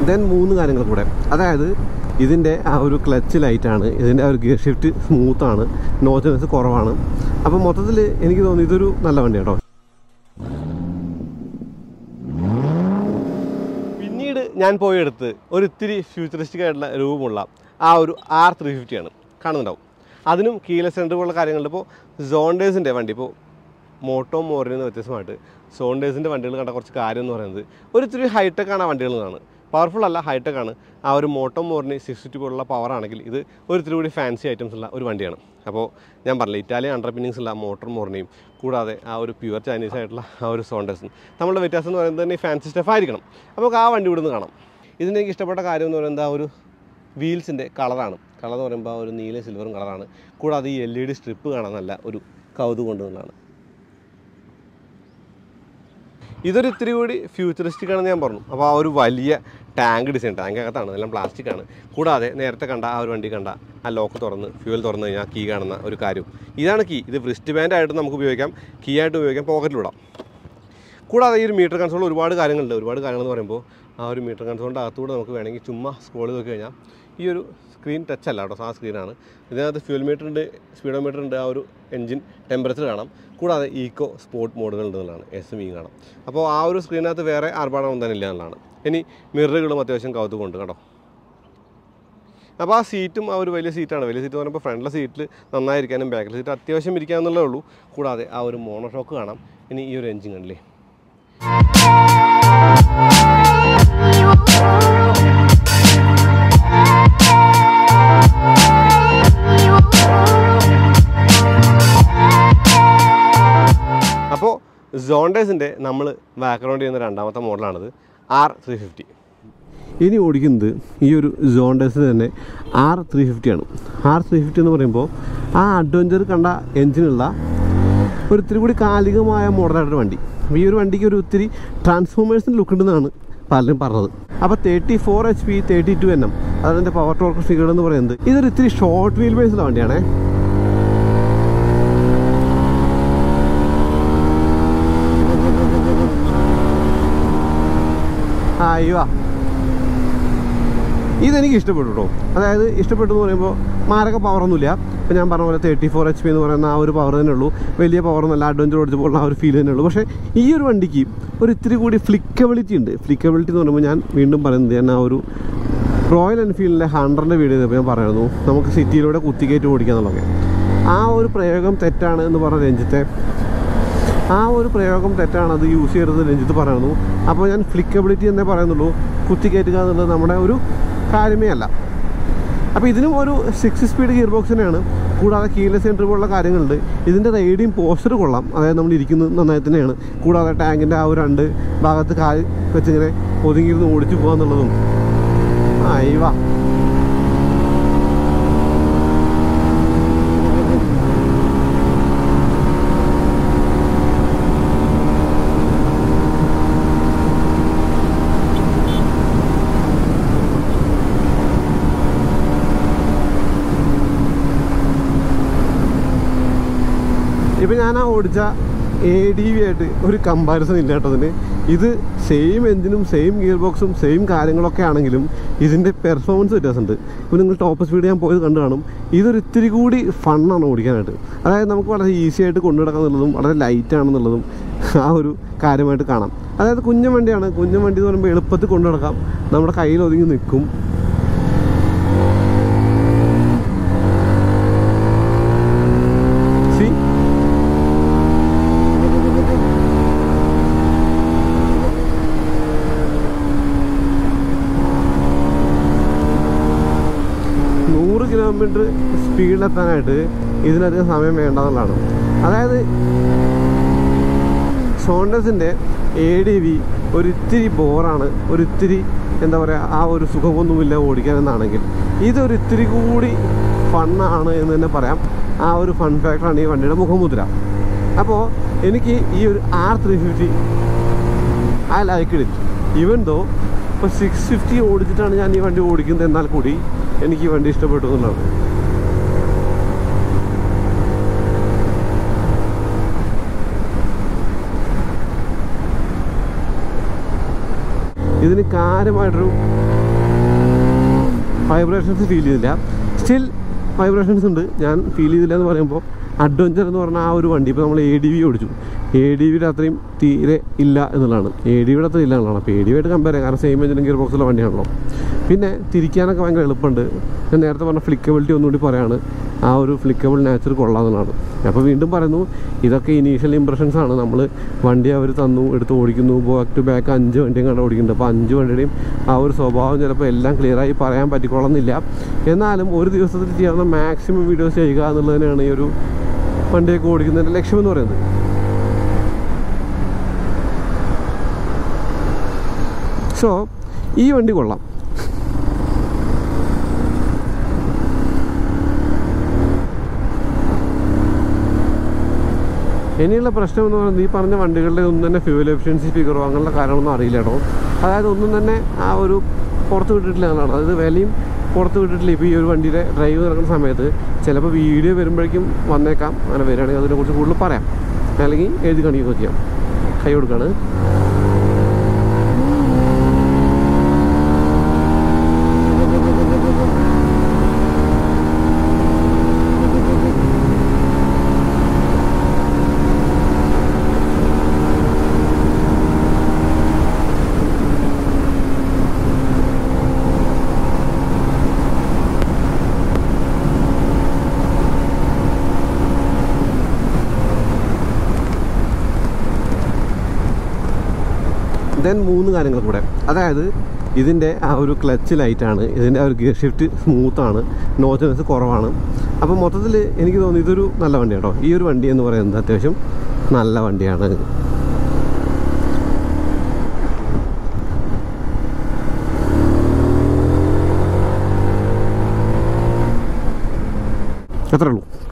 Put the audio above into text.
then മൂന്ന് കാര്യങ്ങൾ കൂടെ അതായത് ഇതിൻ്റെ ആ ഒരു ക്ലച്ച് ലൈറ്റാണ് ഇതിൻ്റെ ആ ഒരു ഗിയർ ഷിഫ്റ്റ് സ്മൂത്താണ് നോച്ചനസ് കുറവാണ് അപ്പോൾ മൊത്തത്തിൽ എനിക്ക് തോന്നുന്നു ഇതൊരു നല്ല വണ്ടി കേട്ടോ പിന്നീട് ഞാൻ പോയെടുത്ത് ഒരു ഇത്തിരി ഫ്യൂച്ചറിസ്റ്റിക് ആയിട്ടുള്ള രൂപമുള്ള ആ ഒരു ആർ ത്രീ ഫിഫ്റ്റിയാണ് കാണുന്നുണ്ടാവും അതിനും കീല സെൻറ്റർ പോലുള്ള കാര്യങ്ങളുണ്ട് ഇപ്പോൾ സോണ്ടേഴ്സിൻ്റെ വണ്ടി ഇപ്പോൾ മോട്ടോ മോറിൽ നിന്ന് വ്യത്യസ്തമായിട്ട് സോണ്ടേഴ്സിൻ്റെ വണ്ടികൾ കണ്ട കുറച്ച് കാര്യം എന്ന് പറയുന്നത് ഒരു ഇത്തിരി ഹൈടെക് ആണ് ആ വണ്ടികൾ എന്നാണ് പവർഫുൾ അല്ല ഹൈടെക് ആണ് ആ ഒരു മോട്ടോ മോറിന് സിക്സ് ഫിഫ്റ്റി പോലുള്ള പവർ ആണെങ്കിൽ ഇത് ഒരു ഇത്തിരി കൂടി ഫാൻസി ഐറ്റംസ് ഉള്ള ഒരു വണ്ടിയാണ് അപ്പോൾ ഞാൻ പറഞ്ഞില്ല ഇറ്റാലിയൻ അണ്ടർപിന്നിങ്സ് ഉള്ള മോട്ടോർ മോറിനെയും കൂടാതെ ആ ഒരു പ്യുവർ ചൈനീസ് ആയിട്ടുള്ള ആ ഒരു സോണ്ടേഴ്സും നമ്മളുടെ വ്യത്യാസം എന്ന് പറയുന്നത് തന്നെ ഫാൻസി സ്റ്റഫ് ആയിരിക്കണം അപ്പോൾ നമുക്ക് ആ വണ്ടി ഇവിടുന്ന് കാണാം ഇതിന് എനിക്ക് ഇഷ്ടപ്പെട്ട കാര്യം എന്ന് പറയുന്നത് ആ ഒരു വീൽസിൻ്റെ കളറാണ് കളർ എന്ന് പറയുമ്പോൾ ആ ഒരു നീല സിൽവറും കളറാണ് കൂടാതെ ഈ എൽ ഇ ഡി സ്ട്രിപ്പ് കാണാൻ നല്ല ഒരു കൗതുകം കൊണ്ടുവന്നതാണ് ഇതൊരു ഇത്തിരി കൂടി ഫ്യൂച്ചറിസ്റ്റിക് ആണെന്ന് ഞാൻ പറഞ്ഞു അപ്പോൾ ആ ഒരു വലിയ ടാങ്ക് ഡിസൈൻ ടാങ്ക് അകത്താണ് എല്ലാം പ്ലാസ്റ്റിക് ആണ് കൂടാതെ നേരത്തെ കണ്ട ആ ഒരു വണ്ടി കണ്ട ആ ലോക്ക് തുറന്ന് ഫ്യൂൽ തുറന്ന് കഴിഞ്ഞാൽ കീ കാണുന്ന ഒരു കാര്യം ഇതാണ് കീ ഇത് റിസ്റ്റ് ബാൻഡ് ആയിട്ട് നമുക്ക് ഉപയോഗിക്കാം കീ ആയിട്ട് ഉപയോഗിക്കാം പോക്കറ്റിലിടാം കൂടാതെ ഈ ഒരു മീറ്റർ കൺസോൾ ഒരുപാട് കാര്യങ്ങളുണ്ട് ഒരുപാട് കാര്യങ്ങൾ എന്ന് പറയുമ്പോൾ ആ ഒരു മീറ്റർ കൺസോളിൻ്റെ അകത്തൂടെ നമുക്ക് വേണമെങ്കിൽ ചുമ്മാ സ്ക്രോൾ ചെയ്ത് നോക്കി കഴിഞ്ഞാൽ ഈ ഒരു സ്ക്രീൻ ടച്ച് അല്ല കേട്ടോ ആ സ്ക്രീനാണ് ഇതിനകത്ത് ഫ്യൂൽ മീറ്റർ ഉണ്ട് സ്പീഡോമീറ്റർ ഉണ്ട് ആ ഒരു എഞ്ചിൻ ടെമ്പറേച്ചർ കാണാം കൂടാതെ ഈക്കോ സ്പോർട്ട് മോഡുകൾ ഉണ്ടെന്നുള്ളതാണ് എസ് എം ഇ കാണാം അപ്പോൾ ആ ഒരു സ്ക്രീനകത്ത് വേറെ ആർഭാടമൊന്നും തന്നെ ഇല്ല എന്നുള്ളതാണ് ഇനി മിററുകളും അത്യാവശ്യം കൗതുകമുണ്ട് കേട്ടോ അപ്പോൾ ആ സീറ്റും ആ ഒരു വലിയ സീറ്റാണ് വലിയ സീറ്റ് എന്ന് പറയുമ്പോൾ ഫ്രണ്ടിലെ സീറ്റിൽ നന്നായിരിക്കാനും ബാക്കിലെ സീറ്റ് അത്യാവശ്യം ഇരിക്കാമെന്നുള്ളേ ഉള്ളൂ കൂടാതെ ആ ഒരു മോണോഷോക്ക് കാണാം ഇനി ഈ ഒരു എഞ്ചിൻ കണ്ടില്ലേ അപ്പോൾ സോണ്ടേഴ്സിൻ്റെ നമ്മൾ ബാക്ക്ഗ്രൗണ്ട് ചെയ്യുന്ന രണ്ടാമത്തെ മോഡലാണിത് ആർ ത്രീ ഫിഫ്റ്റി ഇനി ഓടിക്കുന്നത് ഈ ഒരു സോണ്ടേഴ്സിന് തന്നെ ആർ ത്രീ ഫിഫ്റ്റിയാണ് ആർ ത്രീ ഫിഫ്റ്റി എന്ന് പറയുമ്പോൾ ആ അഡ്വഞ്ചർ കണ്ട എഞ്ചിനുള്ള ഒരു ഇത്തിരി കൂടി കാലികമായ മോഡലായിട്ടൊരു വണ്ടി അപ്പോൾ ഈ ഒരു വണ്ടിക്ക് ഒരു ഒത്തിരി ട്രാൻസ്ഫോമേഴ്സിന് ലുക്ക് ഉണ്ടെന്നാണ് പലരും പറഞ്ഞത് അപ്പോൾ thirty four H P thirty two N M അതാണ് എൻ്റെ പവർ ടോർക്ക് ഫിഗർ എന്ന് പറയുന്നത് ഇതൊരു ഇത്തിരി ഷോർട്ട് വീൽ ബേസിലുള്ള വണ്ടിയാണേ അയ്യോ ഇതെനിക്ക് ഇഷ്ടപ്പെട്ടു കേട്ടോ അതായത് ഇഷ്ടപ്പെട്ടു എന്ന് പറയുമ്പോൾ മാരക പവറൊന്നുമില്ല ഇപ്പം ഞാൻ പറഞ്ഞ പോലെ തേർട്ടി ഫോർ എച്ച് പി എന്ന് പറയുന്ന ആ ഒരു പവർ തന്നെ ഉള്ളൂ വലിയ പവറൊന്നുമല്ല അഡ്വഞ്ചർ ഓടിച്ചപ്പോൾ ആ ഒരു ഫീൽ തന്നെ ഉള്ളൂ പക്ഷേ ഈ ഒരു വണ്ടിക്ക് ഒരു ഇത്തിരി കൂടി ഫ്ലിക്കബിലിറ്റി ഉണ്ട് ഫ്ലിക്കബിലിറ്റി എന്ന് പറയുമ്പോൾ ഞാൻ വീണ്ടും പറയുന്നത് ഞാൻ ആ ഒരു റോയൽ എൻഫീൽഡിലെ ഹൺഡ്രഡിൻ്റെ വീഡിയോ ചെയ്തപ്പോൾ ഞാൻ പറയുന്നു നമുക്ക് സിറ്റിയിലൂടെ കുത്തിക്കയറ്റി ഓടിക്കുക എന്നുള്ളതൊക്കെ ആ ഒരു പ്രയോഗം തെറ്റാണ് എന്ന് പറഞ്ഞ രഞ്ജിത്തെ ആ ഒരു പ്രയോഗം തെറ്റാണ് അത് യൂസ് ചെയ്യരുത് രഞ്ജിത്ത് പറയുന്നു അപ്പോൾ ഞാൻ ഫ്ലിക്കബിലിറ്റി എന്നേ പറയുന്നുള്ളൂ കുത്തിക്കയറ്റുക എന്നുള്ളത് നമ്മുടെ ഒരു കാര്യമേ അല്ല അപ്പോൾ ഇതിനും ഒരു സിക്സ് സ്പീഡ് ഗിയർ ബോക്സ് തന്നെയാണ് കൂടാതെ കീലെസ് എൻട്രി പോലുള്ള കാര്യങ്ങളുണ്ട് ഇതിൻ്റെ റൈഡിങ് പോസ്റ്റർ കൊള്ളാം അതായത് നമ്മൾ ഇരിക്കുന്നത് നന്നായി തന്നെയാണ് കൂടാതെ ടാങ്കിൻ്റെ ആ ഒരു രണ്ട് ഭാഗത്ത് കാൽ വെച്ചിങ്ങനെ ഒതുങ്ങിയിരുന്ന് ഓടിച്ചു പോകുക എന്നുള്ളതും അയ്യവാ ഇപ്പം ഞാൻ ആ ഓടിച്ച എ ഡി വി ആയിട്ട് ഒരു കമ്പാരിസൺ ഇല്ല കേട്ടോ അതിന് ഇത് സെയിം എഞ്ചിനും സെയിം ഗിയർ ബോക്സും സെയിം കാര്യങ്ങളൊക്കെ ആണെങ്കിലും ഇതിൻ്റെ പെർഫോമൻസ് വ്യത്യാസമുണ്ട് ഇപ്പോൾ നിങ്ങൾ ടോപ്പ് സ്പീഡ് ഞാൻ പോയത് കണ്ടു കാണും ഇതൊരു ഇത്തിരി കൂടി ഫണ്ണാണ് ഓടിക്കാനായിട്ട് അതായത് നമുക്ക് വളരെ ഈസി ആയിട്ട് കൊണ്ടു നടക്കാന്നുള്ളതും വളരെ ലൈറ്റ് ആണെന്നുള്ളതും ആ ഒരു കാര്യമായിട്ട് കാണാം അതായത് കുഞ്ഞൻ വണ്ടിയാണ് കുഞ്ഞൻ വണ്ടി എന്ന് പറയുമ്പോൾ എളുപ്പത്തിൽ കൊണ്ടു നടക്കാം നമ്മുടെ കയ്യിൽ ഒതുങ്ങി നിൽക്കും സി നൂറ് കിലോമീറ്റർ സ്പീഡിലെത്താനായിട്ട് ഇതിനധികം സമയം വേണ്ട എന്നുള്ളതാണ് അതായത് സോണ്ടസിൻ്റെ എ ഡി വി ഒരിത്തിരി ബോറാണ് ഒരിത്തിരി എന്താ പറയുക ആ ഒരു സുഖമൊന്നുമില്ല ഓടിക്കാനെന്നാണെങ്കിൽ ഇതൊരു ഇത്തിരി കൂടി ഫണ്ണാണ് എന്ന് തന്നെ പറയാം ആ ഒരു ഫൺ ഫാക്ടറാണ് ഈ വണ്ടിയുടെ മുഖമുദ്ര അപ്പോൾ എനിക്ക് ഈ ഒരു R three fifty I like it even though ഇപ്പോൾ സിക്സ് ഫിഫ്റ്റി ഓടിച്ചിട്ടാണ് ഞാൻ ഈ വണ്ടി ഓടിക്കുന്നത് എന്നാൽ കൂടി എനിക്ക് ഈ വണ്ടി ഇഷ്ടപ്പെട്ടു എന്നുള്ളതാണ് ഇതിന് കാര്യമായിട്ടൊരു വൈബ്രേഷൻസ് ഫീൽ ചെയ്തില്ല സ്റ്റിൽ വൈബ്രേഷൻസ് ഉണ്ട് ഞാൻ ഫീൽ ചെയ്തില്ല എന്ന് പറയുമ്പോൾ അഡ്വഞ്ചർ എന്ന് പറഞ്ഞാൽ ആ ഒരു വണ്ടി ഇപ്പോൾ നമ്മൾ എ ഡി വി ഓടിച്ചു എ ഡി വിയുടെ അത്രയും തീരെ ഇല്ല എന്നുള്ളതാണ് എ ഡി വിയുടെ അത്രയും ഇല്ല എന്നുള്ളതാണ് അപ്പോൾ എ ഡി വിയായിട്ട് കമ്പയർ ചെയ്യാം കാരണം സെയിം എഞ്ചിനും ഗിയർ ബോക്സുള്ള വണ്ടിയാണല്ലോ പിന്നെ തിരിക്കാനൊക്കെ ഭയങ്കര എളുപ്പമുണ്ട് ഞാൻ നേരത്തെ പറഞ്ഞ ഫ്ലിക്കബിലിറ്റി ഒന്നുകൂടി പറയാണ് ആ ഒരു ഫ്ലിക്കബിൾ നാച്ചർ കൊള്ളാമെന്നുള്ളതാണ് അപ്പോൾ വീണ്ടും പറയുന്നു ഇതൊക്കെ ഇനീഷ്യൽ ഇമ്പ്രഷൻസ് ആണ് നമ്മൾ വണ്ടി അവർ തന്നു എടുത്ത് ഓടിക്കുന്നു ബാക്ക് ടു ബാക്ക് അഞ്ച് വണ്ടിയും കണ്ട് ഓടിക്കുന്നുണ്ട് അപ്പോൾ അഞ്ച് വണ്ടിയുടെയും ആ ഒരു സ്വഭാവം ചിലപ്പോൾ എല്ലാം ക്ലിയറായി പറയാൻ പറ്റിക്കൊള്ളുന്നില്ല എന്നാലും ഒരു ദിവസത്തിൽ ചെയ്യാവുന്ന മാക്സിമം വീഡിയോസ് ചെയ്യുക എന്നുള്ളത് തന്നെയാണ് ഈ ഒരു വണ്ടിയൊക്കെ ഓടിക്കുന്നതിൻ്റെ ലക്ഷ്യം എന്ന് പറയുന്നത് സോ ഈ വണ്ടി കൊള്ളാം ഇനിയുള്ള പ്രശ്നം എന്ന് പറയുന്നത് ഈ പറഞ്ഞ വണ്ടികളുടെ ഒന്നും തന്നെ ഫ്യൂൽ എഫിഷ്യൻസി ഫിഗറോ അങ്ങനെയുള്ള കാര്യങ്ങളൊന്നും അറിയില്ല കേട്ടോ അതായത് ഒന്നും തന്നെ ആ ഒരു പുറത്ത് വിട്ടിട്ടില്ല എന്നാണ് അതായത് വിലയും പുറത്ത് വിട്ടിട്ടില്ല ഇപ്പോൾ ഈ ഒരു വണ്ടിയുടെ ഡ്രൈവ് നടക്കുന്ന സമയത്ത് ചിലപ്പോൾ വീഡിയോ വരുമ്പോഴേക്കും വന്നേക്കാം അങ്ങനെ വരികയാണെങ്കിൽ അതിനെക്കുറിച്ച് കൂടുതൽ പറയാം അല്ലെങ്കിൽ എഴുതി കാണിക്കുകയൊക്കെ ചെയ്യാം കൈ കൊടുക്കാണ് ദെൻ മൂന്ന് കാര്യങ്ങൾ കൂടെ അതായത് ഇതിൻ്റെ ആ ഒരു ക്ലച്ച് ലൈറ്റാണ് ഇതിൻ്റെ ആ ഒരു ഗിയർ ഷിഫ്റ്റ് സ്മൂത്താണ് നോച്ചനസ് കുറവാണ് അപ്പോൾ മൊത്തത്തിൽ എനിക്ക് തോന്നി ഇതൊരു നല്ല വണ്ടി കേട്ടോ ഈ ഒരു വണ്ടി എന്ന് പറയുന്നത് അത്യാവശ്യം നല്ല വണ്ടിയാണ് അത്രേ ഉള്ളൂ